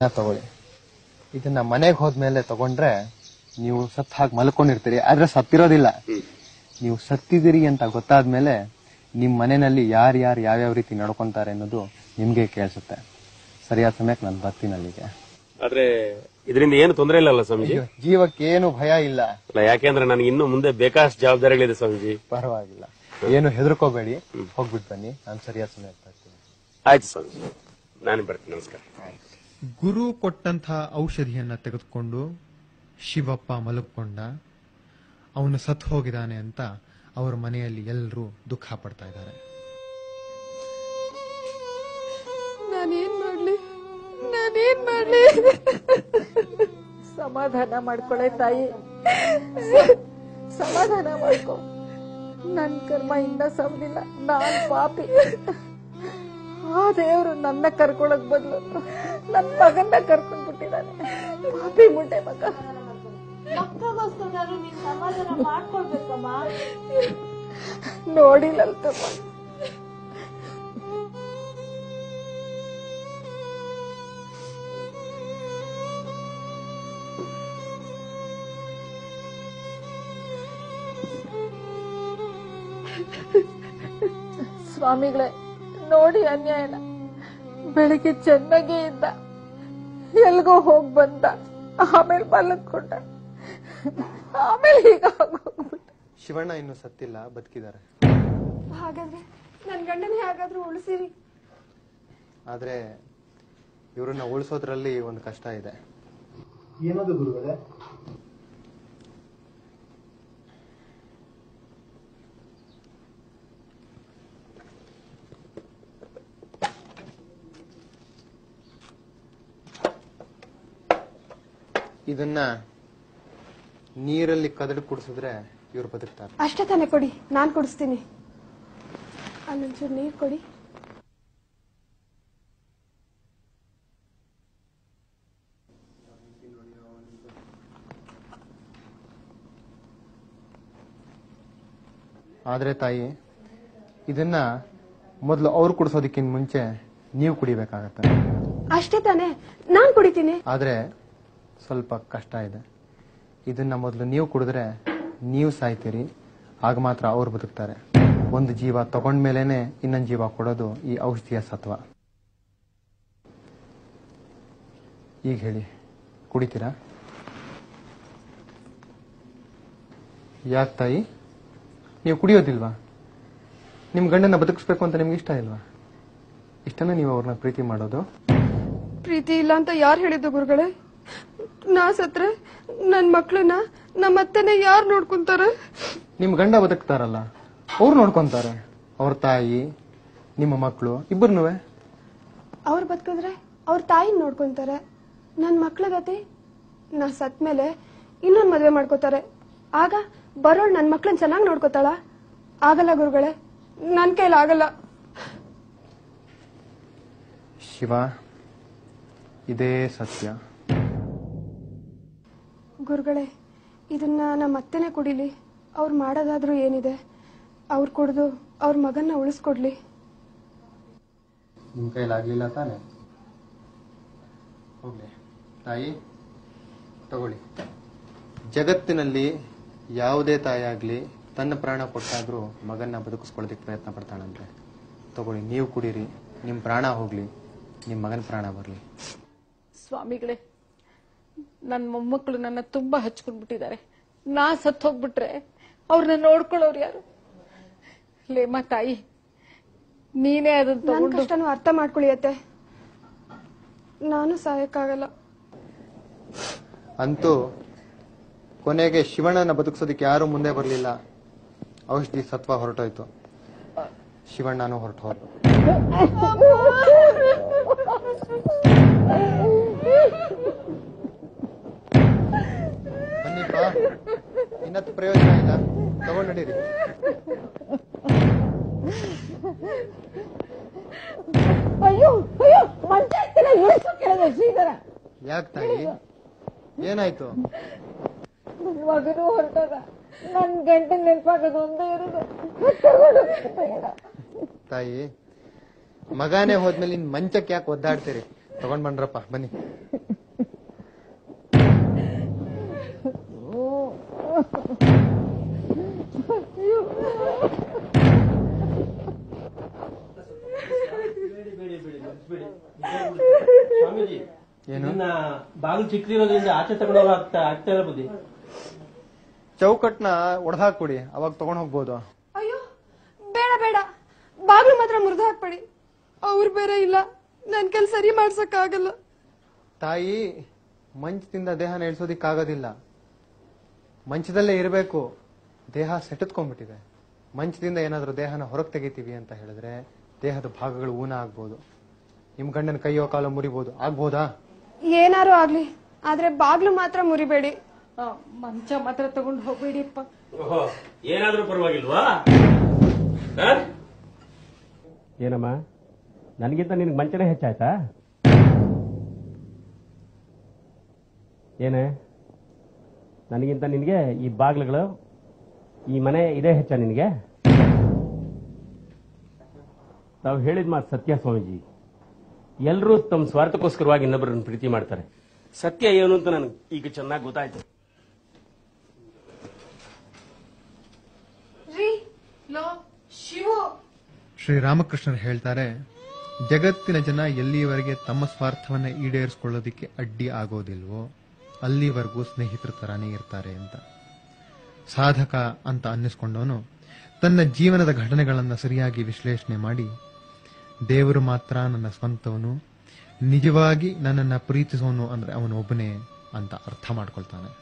ತಗೊಳ್ಳಿ ಇದನ್ನ ಮನೆಗೆ ಹೋದ್ಮೇಲೆ ತಗೊಂಡ್ರೆ ನೀವು ಸತ್ ಹಾಕಿ ಮಲ್ಕೊಂಡಿರ್ತೀರಿ ಆದ್ರೆ ಸತ್ತಿರೋದಿಲ್ಲ ನೀವು ಸತ್ತಿದಿರಿ ಅಂತ ಗೊತ್ತಾದ್ಮೇಲೆ ನಿಮ್ ಮನೆಯಲ್ಲಿ ಯಾರು ಯಾರು ಯಾವ್ಯಾವ ರೀತಿ ನಡ್ಕೊಂತಾರೆ ಅನ್ನೋದು ನಿಮ್ಗೆ ಕೇಳಿಸುತ್ತೆ ಸರಿಯಾದ ಸಮಯಕ್ಕೆ ನಾನು ಬರ್ತೀನಿ ಅಲ್ಲಿಗೆ ಆದ್ರೆ ಇದರಿಂದ ಏನು ತೊಂದರೆ ಇಲ್ಲಲ್ಲ ಸ್ವಾಮೀಜಿ ಜೀವಕ್ಕೆ ಏನು ಭಯ ಇಲ್ಲ ಅಲ್ಲ ಯಾಕೆಂದ್ರೆ ನನಗೆ ಇನ್ನು ಮುಂದೆ ಬೇಕಾಷ್ಟು ಜವಾಬ್ದಾರಿಗಳಿದೆ ಸ್ವಾಮೀಜಿ ಪರವಾಗಿಲ್ಲ ಏನು ಹೆದರ್ಕೋಬೇಡಿ ಹೋಗ್ಬಿಟ್ಟು ಬನ್ನಿ ನಾನು ಸರಿಯಾದ ಸಮಯಕ್ಕೆ ಬರ್ತೀನಿ ಆಯ್ತು ಸ್ವಾಮೀಜಿ ನಾನು ಬರ್ತೀನಿ ನಮಸ್ಕಾರ ಗುರು ಕೊಟ್ಟಂತಹ ಔಷಧಿಯನ್ನ ತೆಗೆದುಕೊಂಡು ಶಿವಪ್ಪ ಮಲಗಿಕೊಂಡ ಅವನು ಸತ್ ಹೋಗಿದ್ದಾನೆ ಅಂತ ಅವರ ಮನೆಯಲ್ಲಿ ಎಲ್ಲರೂ ದುಃಖ ಪಡ್ತಾ ಇದ್ದಾರೆ ನಾನೇನ್ ಮಾಡ್ಲಿ ನಾನೇನ್ ಮಾಡ್ಲಿ ಸಮಾಧಾನ ಮಾಡ್ಕೊಳೆ ತಾಯಿ ಸಮಾಧಾನ ಮಾಡ್ಕೊ ನನ್ ಕರ್ಮ ಇನ್ನ ಸವ್ದಿಲ್ಲ ನಾನ್ ಪಾಪಿ ಆ ದೇವ್ರು ನನ್ನ ಕರ್ಕೊಳಕ್ ಬದ್ಲು ನನ್ ಮಗನ್ನ ಕರ್ಕೊಂಡ್ ಬಿಟ್ಟಿದ್ದಾನೆ ಪಾಪಿ ಮುಂಡೆ ಮಗ ಮಕ್ಕಳಿಗೋಸ್ಕರ ನೀನ್ ಸಮಾಧಾನ ಮಾಡ್ಕೊಳ್ಬೇಕಮ್ಮ ನೋಡಿಲ್ಲಲ್ತಮ್ಮ ಸ್ವಾಮಿಗಳೇ ನೋಡಿ ಅನ್ಯಾಯನ ಬೆಳಿಗ್ಗೆ ಚೆನ್ನಾಗೇ ಇದ್ದ ಎಲ್ಗೋ ಹೋಗ್ ಬಂದ ಆಮೇಲೆ ಮಲಗ್ಕೊಂಡ ಆಮೇಲೆ ಈಗ ಆಗೋಗ್ಬಿಟ್ಟ ಶಿವಣ್ಣ ಇನ್ನು ಸತ್ತಿಲ್ಲ ಬದುಕಿದ್ದಾರೆ ಹಾಗಾದ್ರೆ ನನ್ ಗಂಡನ ಹೇಗಾದ್ರೂ ಉಳಿಸಿರಿ ಆದ್ರೆ ಇವ್ರನ್ನ ಉಳಿಸೋದ್ರಲ್ಲಿ ಒಂದು ಕಷ್ಟ ಇದೆ ಏನದು ಗುರುಗಳೇ ಇದನ್ನ ನೀರಲ್ಲಿ ಕದಡಿ ಕುಡಿಸಿದ್ರೆ ಇವ್ರು ಬದುಕ್ತಾರೆ ಅಷ್ಟೇ ತಾನೇ ಕೊಡಿ ನಾನ್ ಕುಡಿಸ್ತೀನಿ ಅಲ್ಲೊಂಚೂರು ನೀರ್ ಕೊಡಿ ಆದ್ರೆ ತಾಯಿ ಇದನ್ನ ಮೊದಲು ಅವ್ರು ಕುಡಿಸೋದಕ್ಕಿಂತ ಮುಂಚೆ ನೀವು ಕುಡಿಬೇಕಾಗತ್ತೆ ಅಷ್ಟೇ ತಾನೇ ನಾನ್ ಕುಡಿತೀನಿ ಆದ್ರೆ ಸ್ವಲ್ಪ ಕಷ್ಟ ಇದೆ ಇದನ್ನ ಮೊದಲು ನೀವು ಕುಡಿದ್ರೆ ನೀವು ಸಾಯ್ತೀರಿ ಆಗ ಮಾತ್ರ ಅವ್ರು ಬದುಕ್ತಾರೆ ಒಂದು ಜೀವ ತಗೊಂಡ್ಮೇಲೆನೆ ಇನ್ನೊಂದು ಜೀವ ಕೊಡೋದು ಈ ಔಷಧಿಯ ಸತ್ವ ಈಗ ಹೇಳಿ ಕುಡಿತೀರಾ ಯಾಕೆ ತಾಯಿ ನೀವು ಕುಡಿಯೋದಿಲ್ವಾ ನಿಮ್ ಗಂಡನ ಬದುಕಿಸ್ಬೇಕು ಅಂತ ನಿಮ್ಗೆ ಇಷ್ಟ ಇಲ್ವಾ ಇಷ್ಟನ ನೀವು ಅವ್ರನ್ನ ಪ್ರೀತಿ ಮಾಡೋದು ಪ್ರೀತಿ ಇಲ್ಲ ಅಂತ ಯಾರು ಹೇಳಿದ್ದು ಗುರುಗಳೇ ನಾ ಸತ್ರೆ ನನ್ ಮಕ್ಳನ್ನ ನಮ್ಮ ಅತ್ತೆನೆ ಯಾರು ನೋಡ್ಕೊಂತಾರೆ ನಿಮ್ ಗಂಡ ಬದುಕ್ತಾರಲ್ಲ ಅವ್ರು ನೋಡ್ಕೊಂತಾರೆ ಅವ್ರ ತಾಯಿ ನಿಮ್ಮ ಮಕ್ಕಳು ಇಬ್ಬರನ್ನೂ ಅವ್ರು ಬದುಕಿದ್ರೆ ಅವ್ರ ತಾಯಿನ ನೋಡ್ಕೊಂತಾರೆ ನನ್ ಮಕ್ಳ ಗತಿ ನಾ ಸತ್ ಮೇಲೆ ಇನ್ನೊಂದ್ ಮದ್ವೆ ಮಾಡ್ಕೋತಾರೆ ಆಗ ಬರೋಳ್ ನನ್ ಮಕ್ಳನ್ ಚೆನ್ನಾಗಿ ನೋಡ್ಕೋತಾಳ ಆಗಲ್ಲ ಗುರುಗಳೇ ನನ್ ಕೈಲಿ ಆಗಲ್ಲ ಶಿವ ಇದೇ ಸತ್ಯ ಗುರುಗಳೇ ಇದನ್ನ ನಮ್ಮ ಅತ್ತೆನೆ ಕುಡಿಲಿ ಅವ್ರು ಮಾಡೋದಾದ್ರೂ ಏನಿದೆ ಅವ್ರು ಕುಡ್ದು ಅವ್ರ ಮಗನ್ನ ಉಳಿಸ್ಕೊಡ್ಲಿ ನಿಮ್ ಕೈಲಾಗ್ಲಿಲ್ಲ ತಾನೆ ಹೋಗ್ಲಿ ತಾಯಿ ತಗೊಳ್ಳಿ ಜಗತ್ತಿನಲ್ಲಿ ಯಾವುದೇ ತಾಯಿ ಆಗ್ಲಿ ತನ್ನ ಪ್ರಾಣ ಕೊಟ್ಟಾದ್ರೂ ಮಗನ್ನ ಬದುಕಿಸ್ಕೊಳ್ಳೋದಕ್ಕೆ ಪ್ರಯತ್ನ ಪಡ್ತಾಳಂತೆ ತಗೊಳ್ಳಿ ನೀವು ಕುಡೀರಿ ನಿಮ್ ಪ್ರಾಣ ಹೋಗ್ಲಿ ನಿಮ್ ಮಗನ ಪ್ರಾಣ ಬರ್ಲಿ ಸ್ವಾಮಿಗಳೇ ನನ್ನ ಮೊಮ್ಮಕ್ಕಳು ನನ್ನ ತುಂಬಾ ಹಚ್ಕೊಂಡ್ಬಿಟ್ಟಿದ್ದಾರೆ ನಾ ಸತ್ ಹೋಗ್ಬಿಟ್ರೆ ಅವ್ರನ್ನ ನೋಡ್ಕೊಳ್ಳೋರು ಯಾರು ಲೇಮ ತಾಯಿ ನೀನೇ ಅದನ್ನ ನನ್ ತಗೊಂಡು ಕಷ್ಟನೂ ಅರ್ಥ ಮಾಡ್ಕೊಳ್ಳಿ ಅತ್ತೆ ನಾನು ಸಾಯಕ್ಕಾಗಲ್ಲ ಅಂತೂ ಕೊನೆಗೆ ಶಿವಣ್ಣನ ಬದುಕಿಸೋದಕ್ಕೆ ಯಾರು ಮುಂದೆ ಬರಲಿಲ್ಲ ಔಷಧಿ ಸತ್ವ ಹೊರಟೋಯ್ತು ಶಿವಣ್ಣನೂ ಹೊರಟು ಹೋದ ಬನ್ನಿಪ್ಪ ಇನ್ನತ್ತು ಪ್ರಯೋಜನ ಇಲ್ಲ ತಗೊಂಡ್ ನಡೀರಿ ಅಯ್ಯೋ ಅಯ್ಯೋ ಮಂಚ ಎತ್ತಿನ ಇಳಿಸು ಕೆಳಗೆ ಶ್ರೀಧರ ಯಾಕೆ ತಾಯಿ ಏನಾಯ್ತು ನನ್ ಮಗನು ಹೊರಟಾಗ ನನ್ ಗಂಟೆ ನೆನಪಾಗೋದು ಒಂದೇ ಇರೋದು ತಗೊಂಡು ಹೋಗ್ಬಿಟ್ಟು ಬೇಡ. ತಾಯಿ ಮಗಾನೇ ಹೋದ್ಮೇಲೆ ಇನ್ ಮಂಚಕ್ಕೆ ಯಾಕೆ ಒದ್ದಾಡ್ತೀರಿ ತಗೊಂಡ್ ಬನ್ರಪ್ಪ ಬನ್ನಿ ಸ್ವಾಮೀಜಿ ಇದನ್ನ ಬಾಗಿಲು ಚಿಕ್ಕದಿರೋದ್ರಿಂದ ಆಚೆ ತಗೊಂಡೋಗ ಆಗ್ತಾ ಆಗ್ತಾ ಇಲ್ಲ ಬುದ್ಧಿ ಚೌಕಟ್ನ ಒಡೆದಾಕ್ಬಿಡಿ ಅವಾಗ ತಗೊಂಡ್ ಹೋಗ್ಬೋದು ಅಯ್ಯೋ ಬೇಡ ಬೇಡ ಬಾಗ್ಲು ಮಾತ್ರ ಮುರಿದು ಹಾಕ್ಬೇಡಿ ಅವ್ರು ಬೇರೆ ಇಲ್ಲ ನನ್ ಕೆಲ್ ಸರಿ ಮಾಡ್ಸಕ್ಕಾಗಲ್ಲ ತಾಯಿ ಮಂಚದಿಂದ ದೇಹನ ಇಳಿಸೋದಿಕ್ಕಾಗೋದಿಲ್ಲ ಮಂಚದಲ್ಲೇ ಇರಬೇಕು ದೇಹ ಸೆಟೆತ್ಕೊಂಡ್ಬಿಟ್ಟಿದೆ ಮಂಚದಿಂದ ಏನಾದ್ರೂ ದೇಹನ ಹೊರಗೆ ತೆಗಿತೀವಿ ಅಂತ ಹೇಳಿದ್ರೆ ದೇಹದ ಭಾಗಗಳು ಊನ ಆಗ್ಬೋದು ನಿಮ್ ಗಂಡನ ಕೈಯೋ ಕಾಲೋ ಮುರಿಬೋದು ಆಗ್ಬೋದಾ ಏನಾರು ಆಗ್ಲಿ ಆದ್ರೆ ಬಾಗ್ಲು ಮಾತ್ರ ಮುರಿಬೇಡಿ ಆ, ಮಂಚ ಮಾತ್ರ ತಗೊಂಡು ಹೋಗ್ಬೇಡಿಪ್ಪ ಓಹೋ ಏನಾದ್ರೂ ಪರವಾಗಿಲ್ವಾ ಆ? ಏನಮ್ಮ ನನಗಿಂತ ನಿನಗೆ ಮಂಚನೇ ಹೆಚ್ಚಾಯ್ತಾ ಏನೇ ನನಗಿಂತ ನಿನಗೆ ಈ ಬಾಗ್ಲುಗಳು ಈ ಮನೆ ಇದೇ ಹೆಚ್ಚ ನಿನಗೆ ತಾವು ಹೇಳಿದ ಮಾತು ಸತ್ಯ ಸ್ವಾಮೀಜಿ ಎಲ್ಲರೂ ತಮ್ಮ ಸ್ವಾರ್ಥಕ್ಕೋಸ್ಕರವಾಗಿ ಇನ್ನೊಬ್ಬರನ್ನು ಪ್ರೀತಿ ಮಾಡ್ತಾರೆ ಸತ್ಯ ಏನು ಅಂತ ನನಗೆ ಈಗ ಚೆನ್ನಾಗಿ ಗೊತ್ತಾಯ್ತು ರೀ ಲೋ ಶಿವು ಶ್ರೀರಾಮಕೃಷ್ಣರು ಹೇಳ್ತಾರೆ ಜಗತ್ತಿನ ಜನ ಎಲ್ಲಿಯವರೆಗೆ ತಮ್ಮ ಸ್ವಾರ್ಥವನ್ನ ಈಡೇರಿಸಿಕೊಳ್ಳೋದಿಕ್ಕೆ ಅಡ್ಡಿ ಆಗೋದಿಲ್ವೋ ಅಲ್ಲಿವರೆಗೂ ಸ್ನೇಹಿತರ ತರಾನೇ ಇರ್ತಾರೆ ಅಂತ ಸಾಧಕ ಅಂತ ಅನ್ನಿಸ್ಕೊಂಡವನು ತನ್ನ ಜೀವನದ ಘಟನೆಗಳನ್ನ ಸರಿಯಾಗಿ ವಿಶ್ಲೇಷಣೆ ಮಾಡಿ ದೇವರು ಮಾತ್ರ ನನ್ನ ಸ್ವಂತವನು ನಿಜವಾಗಿ ನನ್ನನ್ನ ಪ್ರೀತಿಸೋನು ಅಂದ್ರೆ ಅವನು ಒಬ್ಬನೇ ಅಂತ ಅರ್ಥ ಮಾಡ್ಕೊಳ್ತಾನೆ